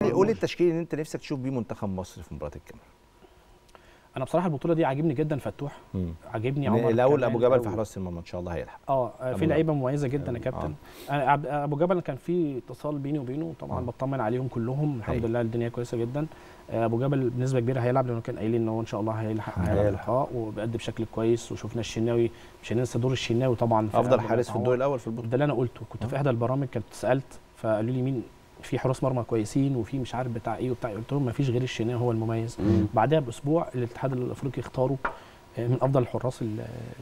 قول لي التشكيل اللي انت نفسك تشوف بيه منتخب مصر في مباراه الكاميرون انا بصراحه البطوله دي عاجبني جدا فتوح عاجبني عمر الاول كمان ابو جبل في أو- حراسه المرمى ان شاء الله هيلحق اه أبو في جبل. لعيبه مميزه جدا يا آه. كابتن انا عب- ابو جبل كان في اتصال بيني وبينه طبعا آه. بطمن عليهم كلهم الحمد أيوة. لله الدنيا كويسه جدا آه، ابو جبل بنسبه كبيره هيلعب لانه كان قايلين ان هو ان شاء الله هيلحق هيلعب هيلحق. اللقاء وبيأدي بشكل كويس وشفنا الشناوي مش هننسى دور الشناوي طبعا في افضل قبل ما حارس في يتعور. الدور الاول في البطوله ده اللي انا قلته كنت آه. في احدى البرامج كنت سالت فقالوا لي مين في حراس مرمى كويسين وفي مش عارف بتاع ايه وبتاع إيه. قلت لهم ما فيش غير الشناوي هو المميز مم. بعدها باسبوع الاتحاد الافريقي اختاره آه، من افضل الحراس ال-